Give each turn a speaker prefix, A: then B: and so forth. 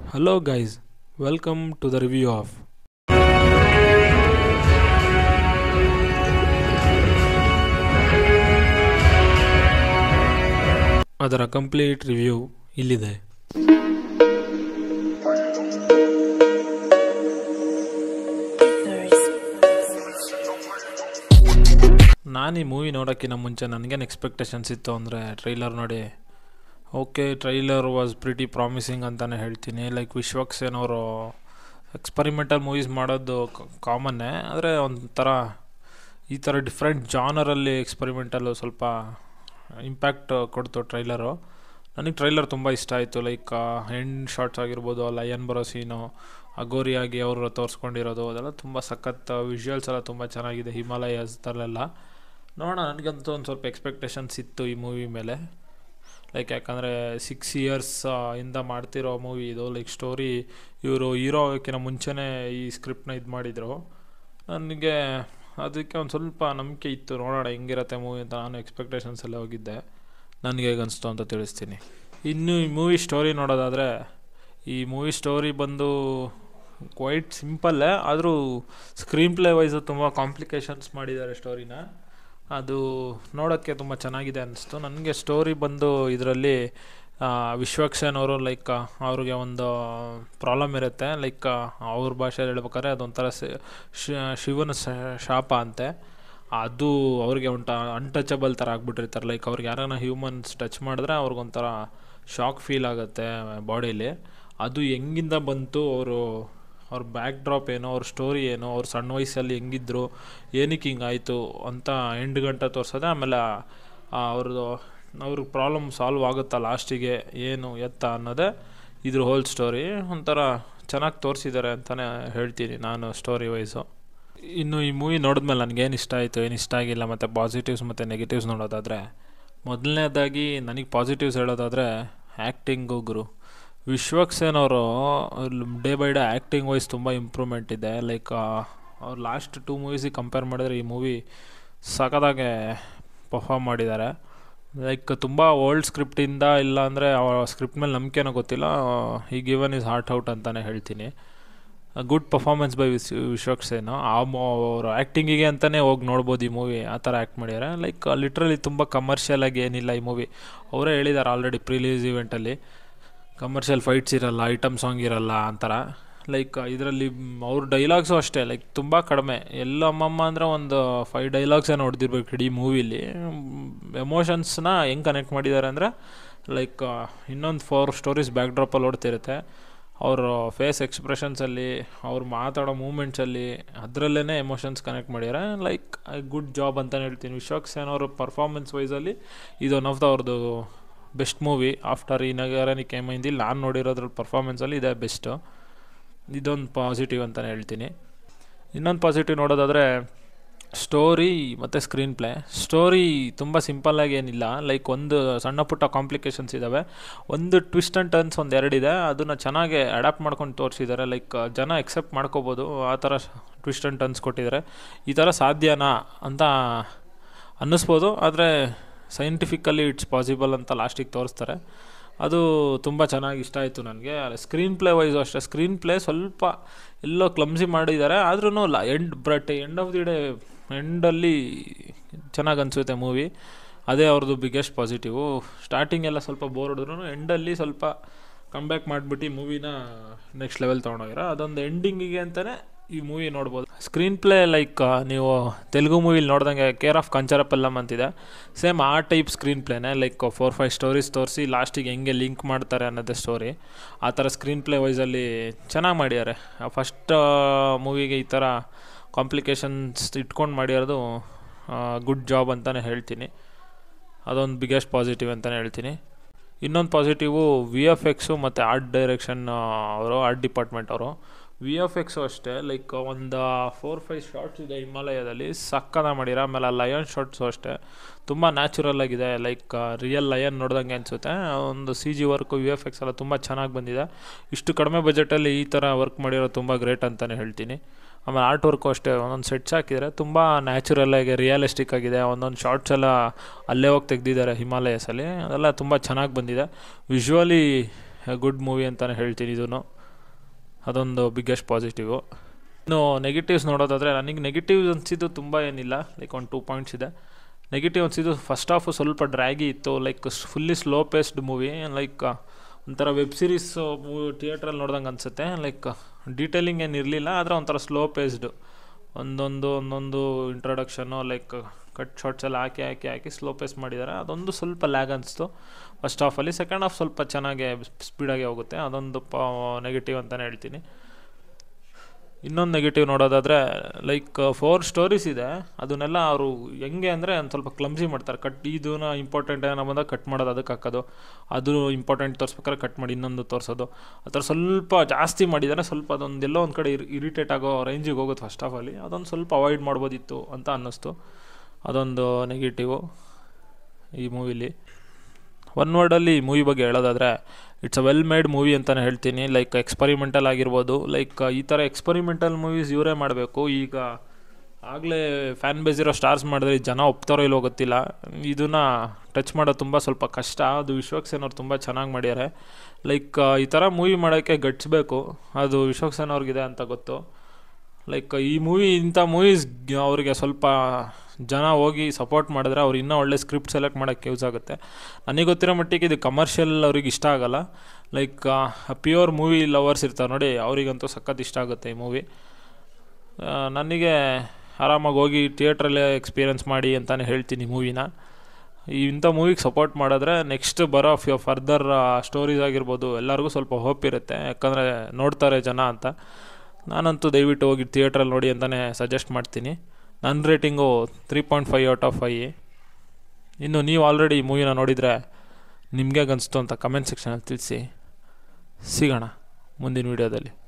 A: Hello, guys. Welcome to the review of ಅದರ complete review ಇಲ್ಲಿದೆ ನಾನು ಈ ಮೂವಿ ನೋಡೋಕ್ಕಿಂತ ಮುಂಚೆ ನನಗೇನು ಎಕ್ಸ್ಪೆಕ್ಟೇಷನ್ಸ್ ಇತ್ತು ಅಂದರೆ ಟ್ರೈಲರ್ ನೋಡಿ okay trailer was pretty promising ಅಂತಲೇ ಹೇಳ್ತೀನಿ ಲೈಕ್ ವಿಶ್ವಕ್ಸೇನ್ ಅವರು ಎಕ್ಸ್ಪರಿಮೆಂಟಲ್ ಮೂವೀಸ್ ಮಾಡೋದು ಕಾಮನ್ನೇ ಆದರೆ ಒಂಥರ ಈ ಥರ ಡಿಫ್ರೆಂಟ್ ಜಾನರಲ್ಲಿ ಎಕ್ಸ್ಪರಿಮೆಂಟಲ್ಲು ಸ್ವಲ್ಪ ಇಂಪ್ಯಾಕ್ಟ್ ಕೊಡ್ತು ಟ್ರೈಲರು ನನಗೆ ಟ್ರೈಲರ್ ತುಂಬ ಇಷ್ಟ ಆಯಿತು ಲೈಕ್ ಹೆಂಡ್ ಶಾರ್ಟ್ಸ್ ಆಗಿರ್ಬೋದು ಲಯನ್ ಬರೋ ಸೀನು ಅಗೋರಿಯಾಗಿ ಅವರು ತೋರಿಸ್ಕೊಂಡಿರೋದು ಅದೆಲ್ಲ ತುಂಬ ಸಖತ್ ವಿಜುವಲ್ಸ್ ಎಲ್ಲ ತುಂಬ ಚೆನ್ನಾಗಿದೆ ಹಿಮಾಲಯಸ್ ಥರಲೆಲ್ಲ ನೋಡೋಣ ನನಗಂತೂ ಒಂದು ಸ್ವಲ್ಪ ಎಕ್ಸ್ಪೆಕ್ಟೇಷನ್ಸ್ ಇತ್ತು ಈ ಮೂವಿ ಮೇಲೆ ಲೈಕ್ ಯಾಕಂದರೆ ಸಿಕ್ಸ್ ಇಯರ್ಸ್ ಇಂದ ಮಾಡ್ತಿರೋ ಮೂವಿ ಇದು ಲೈಕ್ ಸ್ಟೋರಿ ಇವರು ಹೀರೋ ಆಗೋಕ್ಕಿಂತ ಮುಂಚೆನೇ ಈ ಸ್ಕ್ರಿಪ್ಟ್ನ ಇದು ಮಾಡಿದರು ನನಗೆ ಅದಕ್ಕೆ ಒಂದು ಸ್ವಲ್ಪ ನಂಬಿಕೆ ಇತ್ತು ನೋಡೋಣ ಹೆಂಗಿರತ್ತೆ ಮೂವಿ ಅಂತ ನಾನು ಎಕ್ಸ್ಪೆಕ್ಟೇಷನ್ಸ್ ಎಲ್ಲ ಹೋಗಿದ್ದೆ ನನಗೆ ಹೇಗೆ ಅನಿಸ್ತು ಅಂತ ತಿಳಿಸ್ತೀನಿ ಇನ್ನು ಈ ಮೂವಿ ಸ್ಟೋರಿ ನೋಡೋದಾದರೆ ಈ ಮೂವಿ ಸ್ಟೋರಿ ಬಂದು ಕ್ವೈಟ್ ಸಿಂಪಲ್ಲೇ ಆದರೂ ಸ್ಕ್ರೀನ್ ಪ್ಲೇ ವೈಸು ತುಂಬ ಕಾಂಪ್ಲಿಕೇಶನ್ಸ್ ಮಾಡಿದ್ದಾರೆ ಸ್ಟೋರಿನ ಅದು ನೋಡೋಕ್ಕೆ ತುಂಬ ಚೆನ್ನಾಗಿದೆ ಅನ್ನಿಸ್ತು ನನಗೆ ಸ್ಟೋರಿ ಬಂದು ಇದರಲ್ಲಿ ವಿಶ್ವಕ್ಷನ್ ಅವರು ಲೈಕ್ ಅವ್ರಿಗೆ ಒಂದು ಪ್ರಾಬ್ಲಮ್ ಇರುತ್ತೆ ಲೈಕ್ ಅವ್ರ ಭಾಷೆಯಲ್ಲಿ ಹೇಳ್ಬೇಕಾದ್ರೆ ಅದೊಂಥರ ಶಿವನ ಶಾಪ ಅಂತೆ ಅದು ಅವ್ರಿಗೆ ಒಂಟ ಅನ್ಟಚಬಲ್ ಥರ ಆಗ್ಬಿಟ್ಟಿರ್ತಾರೆ ಲೈಕ್ ಅವ್ರಿಗೆ ಯಾರನ್ನ ಹ್ಯೂಮನ್ಸ್ ಟಚ್ ಮಾಡಿದ್ರೆ ಅವ್ರಿಗೊಂಥರ ಶಾಕ್ ಫೀಲ್ ಆಗುತ್ತೆ ಬಾಡೀಲಿ ಅದು ಹೆಂಗಿಂದ ಬಂತು ಅವರು ಅವ್ರ ಬ್ಯಾಕ್ ಡ್ರಾಪ್ ಏನೋ ಅವ್ರ ಸ್ಟೋರಿ ಏನೋ ಅವ್ರ ಸಣ್ಣ ವಯಸ್ಸಲ್ಲಿ ಹೆಂಗಿದ್ರು ಏನಕ್ಕೆ ಹಿಂಗಾಯಿತು ಅಂತ ಎಂಟು ಗಂಟೆ ತೋರಿಸೋದೆ ಆಮೇಲೆ ಅವ್ರದ್ದು ಅವ್ರ ಪ್ರಾಬ್ಲಮ್ ಸಾಲ್ವ್ ಆಗುತ್ತಾ ಲಾಸ್ಟಿಗೆ ಏನು ಎತ್ತ ಅನ್ನೋದೇ ಇದ್ರ ಹೋಲ್ ಸ್ಟೋರಿ ಒಂಥರ ಚೆನ್ನಾಗಿ ತೋರಿಸಿದ್ದಾರೆ ಅಂತಲೇ ಹೇಳ್ತೀನಿ ನಾನು ಸ್ಟೋರಿ ವೈಸು ಇನ್ನು ಈ ಮೂವಿ ನೋಡಿದ್ಮೇಲೆ ನನಗೇನು ಇಷ್ಟ ಆಯಿತು ಏನು ಇಷ್ಟ ಆಗಿಲ್ಲ ಮತ್ತು ಪಾಸಿಟಿವ್ಸ್ ಮತ್ತು ನೆಗೆಟಿವ್ಸ್ ನೋಡೋದಾದರೆ ಮೊದಲನೇದಾಗಿ ನನಗೆ ಪಾಸಿಟಿವ್ಸ್ ಹೇಳೋದಾದರೆ ಆ್ಯಕ್ಟಿಂಗು ಗುರು ವಿಶ್ವಕ್ಸೇನ್ ಅವರು day by day acting wise ತುಂಬ ಇಂಪ್ರೂವ್ಮೆಂಟ್ ಇದೆ ಲೈಕ್ ಅವ್ರು ಲಾಸ್ಟ್ ಟೂ ಮೂವೀಸಿಗೆ ಕಂಪೇರ್ ಮಾಡಿದ್ರೆ ಈ ಮೂವಿ ಸಖತ್ತಾಗೆ ಪರ್ಫಾರ್ಮ್ ಮಾಡಿದ್ದಾರೆ ಲೈಕ್ ತುಂಬ ಓಲ್ಡ್ ಸ್ಕ್ರಿಪ್ಟಿಂದ ಇಲ್ಲ ಅಂದರೆ ಆ ಸ್ಕ್ರಿಪ್ಟ್ ಮೇಲೆ ನಂಬಿಕೆನೋ ಗೊತ್ತಿಲ್ಲ ಈ ಗಿವನ್ ಇಸ್ ಹಾರ್ಟ್ ಔಟ್ ಅಂತಲೇ ಹೇಳ್ತೀನಿ ಗುಡ್ ಪರ್ಫಾರ್ಮೆನ್ಸ್ ಬೈ ವಿಸ್ ವಿಶ್ವಕ್ಸೇನು ಆ ಅವರು ಆ್ಯಕ್ಟಿಂಗಿಗೆ ಅಂತಲೇ ಹೋಗಿ ನೋಡ್ಬೋದು ಈ ಮೂವಿ ಆ ಥರ ಆ್ಯಕ್ಟ್ ಮಾಡಿದ್ದಾರೆ ಲೈಕ್ ಲಿಟ್ರಲಿ ತುಂಬ ಕಮರ್ಷಿಯಲ್ ಆಗಿ ಏನಿಲ್ಲ ಈ ಮೂವಿ ಅವರೇ ಹೇಳಿದ್ದಾರೆ ಆಲ್ರೆಡಿ ಪ್ರಿಲೀಸ್ ಇವೆಂಟಲ್ಲಿ ಕಮರ್ಷಿಯಲ್ ಫೈಟ್ಸ್ ಇರಲ್ಲ ಐಟಮ್ ಸಾಂಗ್ ಇರಲ್ಲ ಅಂತಾರ ಲೈಕ್ ಇದರಲ್ಲಿ ಅವ್ರ ಡೈಲಾಗ್ಸು ಅಷ್ಟೇ ಲೈಕ್ ತುಂಬ ಕಡಿಮೆ ಎಲ್ಲ ಅಮ್ಮಮ್ಮ ಅಂದರೆ ಒಂದು ಫೈವ್ ಡೈಲಾಗ್ಸೇ ನೋಡ್ದಿರ್ಬೇಕು ಇಡೀ ಮೂವಿಲಿ ಎಮೋಷನ್ಸ್ನ ಹೆಂಗೆ ಕನೆಕ್ಟ್ ಮಾಡಿದ್ದಾರೆ ಅಂದರೆ ಲೈಕ್ ಇನ್ನೊಂದು ಫೋರ್ ಸ್ಟೋರೀಸ್ ಬ್ಯಾಕ್ ಡ್ರಾಪಲ್ಲಿ ಓಡ್ತಿರುತ್ತೆ ಅವ್ರ ಫೇಸ್ ಎಕ್ಸ್ಪ್ರೆಷನ್ಸಲ್ಲಿ ಅವ್ರು ಮಾತಾಡೋ ಮೂಮೆಂಟ್ಸಲ್ಲಿ ಅದರಲ್ಲೇ ಎಮೋಷನ್ಸ್ ಕನೆಕ್ಟ್ ಮಾಡಿದ್ದಾರೆ ಲೈಕ್ ಗುಡ್ ಜಾಬ್ ಅಂತಲೇ ಹೇಳ್ತೀನಿ ವಿಶ್ವಕ್ಸೇನ್ ಅವ್ರ ಪರ್ಫಾರ್ಮೆನ್ಸ್ ವೈಸಲ್ಲಿ ಇದು ಒನ್ ಆಫ್ ದ ಅವ್ರದ್ದು ಬೆಸ್ಟ್ ಮೂವಿ ಆಫ್ಟರ್ ಈ ನಗರನಿ ಕೇಮೈಂದಿಲ್ಲಿ ನಾನು ನೋಡಿರೋದ್ರಲ್ಲಿ ಪರ್ಫಾರ್ಮೆನ್ಸಲ್ಲಿ ಇದೇ ಬೆಸ್ಟು ಇದೊಂದು ಪಾಸಿಟಿವ್ ಅಂತಲೇ ಹೇಳ್ತೀನಿ ಇನ್ನೊಂದು ಪಾಸಿಟಿವ್ ನೋಡೋದಾದರೆ ಸ್ಟೋರಿ ಮತ್ತು ಸ್ಕ್ರೀನ್ ಪ್ಲೇ ಸ್ಟೋರಿ ತುಂಬ ಸಿಂಪಲ್ಲಾಗಿ ಏನಿಲ್ಲ ಲೈಕ್ ಒಂದು ಸಣ್ಣ ಪುಟ್ಟ ಕಾಂಪ್ಲಿಕೇಶನ್ಸ್ ಇದ್ದಾವೆ ಒಂದು ಟ್ವಿಸ್ಟ್ ಆ್ಯಂಡ್ ಟರ್ನ್ಸ್ ಒಂದು ಎರಡಿದೆ ಅದನ್ನು ಚೆನ್ನಾಗಿ ಅಡ್ಯಾಪ್ಟ್ ಮಾಡ್ಕೊಂಡು ತೋರಿಸಿದ್ದಾರೆ ಲೈಕ್ ಜನ ಎಕ್ಸೆಪ್ಟ್ ಮಾಡ್ಕೋಬೋದು ಆ ಥರ ಟ್ವಿಸ್ಟ್ ಆ್ಯಂಡ್ ಟರ್ನ್ಸ್ ಕೊಟ್ಟಿದ್ದಾರೆ ಈ ಥರ ಸಾಧ್ಯನಾ ಅಂತ ಅನ್ನಿಸ್ಬೋದು ಆದರೆ ಸೈಂಟಿಫಿಕಲಿ ಇಟ್ಸ್ ಪಾಸಿಬಲ್ ಅಂತ ಲಾಸ್ಟಿಗೆ ತೋರಿಸ್ತಾರೆ ಅದು ತುಂಬ ಚೆನ್ನಾಗಿ ಇಷ್ಟ ಆಯಿತು ನನಗೆ ಸ್ಕ್ರೀನ್ ಪ್ಲೇ ವೈಸು ಅಷ್ಟೇ ಸ್ಕ್ರೀನ್ ಪ್ಲೇ ಸ್ವಲ್ಪ ಎಲ್ಲೋ ಕ್ಲಮ್ಸಿ ಮಾಡಿದ್ದಾರೆ ಆದ್ರೂ ಲ end but end of the day ಎಂಡಲ್ಲಿ ಚೆನ್ನಾಗಿ ಅನಿಸುತ್ತೆ ಮೂವಿ ಅದೇ ಅವ್ರದ್ದು ಬಿಗ್ಗೆಸ್ಟ್ ಪಾಸಿಟಿವು ಸ್ಟಾರ್ಟಿಂಗ್ ಎಲ್ಲ ಸ್ವಲ್ಪ ಬೋರ್ ಹೊಡೆದ್ರು ಎಂಡಲ್ಲಿ ಸ್ವಲ್ಪ ಕಮ್ಬ್ಯಾಕ್ ಮಾಡಿಬಿಟ್ಟು ಮೂವಿನ ನೆಕ್ಸ್ಟ್ ಲೆವೆಲ್ ತೊಗೊಂಡೋಗಿರೋ ಅದೊಂದು ಎಂಡಿಂಗಿಗೆ ಅಂತಲೇ ಈ ಮೂವಿ ನೋಡ್ಬೋದು ಸ್ಕ್ರೀನ್ ಪ್ಲೇ ಲೈಕ್ ನೀವು ತೆಲುಗು ಮೂವಿಲಿ ನೋಡ್ದಂಗೆ ಕೇರ್ ಆಫ್ ಕಂಚರಪಲ್ಲಮ್ ಅಂತಿದೆ ಸೇಮ್ ಆ ಟೈಪ್ ಸ್ಕ್ರೀನ್ ಪ್ಲೇನೇ ಲೈಕ್ ಫೋರ್ ಫೈವ್ ಸ್ಟೋರೀಸ್ ತೋರಿಸಿ ಲಾಸ್ಟಿಗೆ ಹೆಂಗೆ ಲಿಂಕ್ ಮಾಡ್ತಾರೆ ಅನ್ನೋದೇ ಸ್ಟೋರಿ ಆ ಥರ ಸ್ಕ್ರೀನ್ ಪ್ಲೇ ವೈಸಲ್ಲಿ ಚೆನ್ನಾಗಿ ಮಾಡಿದ್ದಾರೆ ಫಸ್ಟ್ ಮೂವಿಗೆ ಈ ಥರ ಕಾಂಪ್ಲಿಕೇಶನ್ಸ್ ಇಟ್ಕೊಂಡು ಮಾಡಿರೋದು ಗುಡ್ ಜಾಬ್ ಅಂತಲೇ ಹೇಳ್ತೀನಿ ಅದೊಂದು ಬಿಗ್ಗೆಸ್ಟ್ ಪಾಸಿಟಿವ್ ಅಂತಲೇ ಹೇಳ್ತೀನಿ ಇನ್ನೊಂದು ಪಾಸಿಟಿವು ವಿ ಎಫ್ ಎಕ್ಸು ಮತ್ತು ಆರ್ಟ್ ಡೈರೆಕ್ಷನ್ ಅವರು ಆರ್ಟ್ ಡಿಪಾರ್ಟ್ಮೆಂಟ್ ಅವರು ವಿ ಎಫ್ ಎಕ್ಸು ಅಷ್ಟೇ ಲೈಕ್ ಒಂದು ಫೋರ್ ಫೈವ್ ಶಾರ್ಟ್ಸ್ ಇದೆ ಹಿಮಾಲಯದಲ್ಲಿ ಸಕ್ಕದ ಮಾಡಿರ ಆಮೇಲೆ ಲಯನ್ ಶಾರ್ಟ್ಸು ಅಷ್ಟೇ ತುಂಬ ನ್ಯಾಚುರಲ್ ಆಗಿದೆ ಲೈಕ್ ರಿಯಲ್ ಲಯನ್ ನೋಡ್ದಂಗೆ ಅನಿಸುತ್ತೆ ಒಂದು C G work V F X ಎಲ್ಲ ತುಂಬ ಚೆನ್ನಾಗಿ ಬಂದಿದೆ ಇಷ್ಟು ಕಡಿಮೆ ಬಜೆಟಲ್ಲಿ ಈ ಥರ ವರ್ಕ್ ಮಾಡಿರೋ ತುಂಬ ಗ್ರೇಟ್ ಅಂತಲೇ ಹೇಳ್ತೀನಿ ಆಮೇಲೆ ಆರ್ಟ್ ವರ್ಕು ಅಷ್ಟೇ ಒಂದೊಂದು ಸೆಟ್ಸ್ ಹಾಕಿದರೆ ತುಂಬ ನ್ಯಾಚುರಲ್ಲಾಗಿ ರಿಯಲಿಸ್ಟಿಕ್ ಆಗಿದೆ ಒಂದೊಂದು ಶಾರ್ಟ್ಸ್ ಎಲ್ಲ ಅಲ್ಲೇ ಹೋಗಿ ತೆಗ್ದಿದ್ದಾರೆ ಹಿಮಾಲಯಸಲ್ಲಿ ಅದೆಲ್ಲ ತುಂಬ ಚೆನ್ನಾಗಿ ಬಂದಿದೆ ವಿಶ್ವಲಿ ಗುಡ್ ಮೂವಿ ಅಂತಲೇ ಹೇಳ್ತೀನಿ ಇದೂ ಅದೊಂದು ಬಿಗ್ಗೆಸ್ಟ್ ಪಾಸಿಟಿವು ಇನ್ನು ನೆಗೆಟಿವ್ಸ್ ನೋಡೋದಾದರೆ ನನಗೆ ನೆಗೆಟಿವ್ಸ್ ಅನಿಸಿದ್ದು ತುಂಬ ಏನಿಲ್ಲ ಲೈಕ್ ಒಂದು ಟೂ ಪಾಯಿಂಟ್ಸ್ ಇದೆ ನೆಗೆಟಿವ್ ಅನಿಸಿದ್ದು ಫಸ್ಟ್ ಹಾಫು ಸ್ವಲ್ಪ ಡ್ರ್ಯಾಗಿ ಇತ್ತು like fully slow paced movie like ಒಂಥರ ವೆಬ್ ಸೀರೀಸ್ ಥಿಯೇಟ್ರಲ್ಲಿ ನೋಡ್ದಂಗೆ ಅನಿಸುತ್ತೆ ಲೈಕ್ ಡೀಟೇಲಿಂಗ್ ಏನು ಇರಲಿಲ್ಲ ಆದರೆ ಒಂಥರ ಸ್ಲೋ ಪೇಸ್ಡು ಒಂದೊಂದು ಒಂದೊಂದು ಇಂಟ್ರೊಡಕ್ಷನ್ನು ಲೈಕ್ ಕಟ್ ಶಾರ್ಟ್ಸ್ ಎಲ್ಲ ಹಾಕಿ ಹಾಕಿ ಹಾಕಿ ಸ್ಲೋ ಪೇಸ್ ಮಾಡಿದ್ದಾರೆ ಅದೊಂದು ಸ್ವಲ್ಪ ಲ್ಯಾಗ್ ಅನಿಸ್ತು ಫಸ್ಟ್ ಹಾಫಲ್ಲಿ ಸೆಕೆಂಡ್ ಹಾಫ್ ಸ್ವಲ್ಪ ಚೆನ್ನಾಗೆ ಸ್ಪೀಡಾಗಿ ಹೋಗುತ್ತೆ ಅದೊಂದು ಪ ನೆಗೆಟಿವ್ ಅಂತಲೇ ಹೇಳ್ತೀನಿ ಇನ್ನೊಂದು ನೆಗೆಟಿವ್ ನೋಡೋದಾದರೆ ಲೈಕ್ ಫೋರ್ ಸ್ಟೋರೀಸ್ ಇದೆ ಅದನ್ನೆಲ್ಲ ಅವರು ಹೆಂಗೆ ಅಂದರೆ ಒಂದು ಸ್ವಲ್ಪ ಕ್ಲಮ್ಸಿ ಮಾಡ್ತಾರೆ ಕಟ್ ಇದನ್ನ ಇಂಪಾರ್ಟೆಂಟ್ ಏನೋ ಬಂದಾಗ ಕಟ್ ಮಾಡೋದು ಅದಕ್ಕೆ ಹಾಕೋದು ಅದು ಇಂಪಾರ್ಟೆಂಟ್ ತೋರಿಸ್ಬೇಕಾದ್ರೆ ಕಟ್ ಮಾಡಿ ಇನ್ನೊಂದು ತೋರಿಸೋದು ಆ ಥರ ಸ್ವಲ್ಪ ಜಾಸ್ತಿ ಮಾಡಿದ್ದಾರೆ ಸ್ವಲ್ಪ ಅದೊಂದು ಎಲ್ಲೋ ಒಂದು ಕಡೆ ಇರಿಟೇಟ್ ಆಗೋ ರೇಂಜಿಗೆ ಹೋಗುತ್ತೆ ಫಸ್ಟ್ ಹಾಫಲ್ಲಿ ಅದೊಂದು ಸ್ವಲ್ಪ ಅವಾಯ್ಡ್ ಮಾಡ್ಬೋದಿತ್ತು ಅಂತ ಅನ್ನಿಸ್ತು ಅದೊಂದು ನೆಗೆಟಿವು ಈ ಮೂವಿಲಿ ಒನ್ ವರ್ಡಲ್ಲಿ ಈ ಮೂವಿ ಬಗ್ಗೆ ಹೇಳೋದಾದರೆ it's a well made movie ಅಂತಲೇ ಹೇಳ್ತೀನಿ ಲೈಕ್ ಎಕ್ಸ್ಪರಿಮೆಂಟಲ್ ಆಗಿರ್ಬೋದು ಲೈಕ್ ಈ ಥರ ಎಕ್ಸ್ಪರಿಮೆಂಟಲ್ ಮೂವೀಸ್ ಇವರೇ ಮಾಡಬೇಕು ಈಗ ಆಗಲೇ ಫ್ಯಾನ್ ಬೇಸ್ ಇರೋ ಸ್ಟಾರ್ಸ್ ಮಾಡಿದ್ರೆ ಜನ ಒಪ್ತಾರೋ ಇಲ್ಲೋ ಗೊತ್ತಿಲ್ಲ ಇದನ್ನು ಟಚ್ ಮಾಡೋದು ತುಂಬ ಸ್ವಲ್ಪ ಕಷ್ಟ ಅದು ವಿಶ್ವಕ್ಸೇನ್ ಅವ್ರು ತುಂಬ ಚೆನ್ನಾಗಿ ಮಾಡ್ಯಾರೆ ಲೈಕ್ ಈ ಥರ ಮೂವಿ ಮಾಡೋಕ್ಕೆ ಗಟ್ಸ್ಬೇಕು ಅದು ವಿಶ್ವಕ್ಸೇನ್ ಅವ್ರಿಗಿದೆ ಅಂತ ಗೊತ್ತು ಲೈಕ್ ಈ ಮೂವಿ ಇಂಥ ಮೂವೀಸ್ ಅವ್ರಿಗೆ ಸ್ವಲ್ಪ ಜನ ಹೋಗಿ ಸಪೋರ್ಟ್ ಮಾಡಿದ್ರೆ ಅವ್ರು ಇನ್ನೂ ಒಳ್ಳೆ ಸ್ಕ್ರಿಪ್ಟ್ ಸೆಲೆಕ್ಟ್ ಮಾಡೋಕ್ಕೆ ಯೂಸ್ ಆಗುತ್ತೆ ನನಗೆ ಗೊತ್ತಿರೋ ಮಟ್ಟಿಗೆ ಇದು ಕಮರ್ಷಿಯಲ್ ಅವ್ರಿಗೆ ಇಷ್ಟ ಆಗೋಲ್ಲ ಲೈಕ್ ಪ್ಯೂರ್ ಮೂವಿ ಲವರ್ಸ್ ಇರ್ತಾರೆ ನೋಡಿ ಅವರಿಗಂತೂ ಸಖತ್ ಇಷ್ಟ ಆಗುತ್ತೆ ಈ ಮೂವಿ ನನಗೆ ಆರಾಮಾಗಿ ಹೋಗಿ ಥಿಯೇಟ್ರಲ್ಲೇ ಎಕ್ಸ್ಪೀರಿಯೆನ್ಸ್ ಮಾಡಿ ಅಂತಲೇ ಹೇಳ್ತೀನಿ ಮೂವಿನ ಇಂಥ ಮೂವಿಗೆ ಸಪೋರ್ಟ್ ಮಾಡಿದ್ರೆ ನೆಕ್ಸ್ಟ್ ಬರೋ ಫ್ಯೂ ಫರ್ದರ್ ಸ್ಟೋರೀಸ್ ಆಗಿರ್ಬೋದು ಎಲ್ಲರಿಗೂ ಸ್ವಲ್ಪ ಹೋಪ್ ಇರುತ್ತೆ ಯಾಕಂದರೆ ನೋಡ್ತಾರೆ ಜನ ಅಂತ ನಾನಂತೂ ದಯವಿಟ್ಟು ಹೋಗಿ ಥಿಯೇಟ್ರಲ್ಲಿ ನೋಡಿ ಅಂತಲೇ ಸಜೆಸ್ಟ್ ಮಾಡ್ತೀನಿ ನನ್ನ rating three point five out of five ಇನ್ನು ನೀವು ಆಲ್ರೆಡಿ ಈ ಮೂವಿನ ನೋಡಿದರೆ ನಿಮಗೆ ಅನಿಸ್ತು ಅಂತ ಕಮೆಂಟ್ ಸೆಕ್ಷನಲ್ಲಿ ತಿಳಿಸಿ ಸಿಗೋಣ ಮುಂದಿನ ವೀಡಿಯೋದಲ್ಲಿ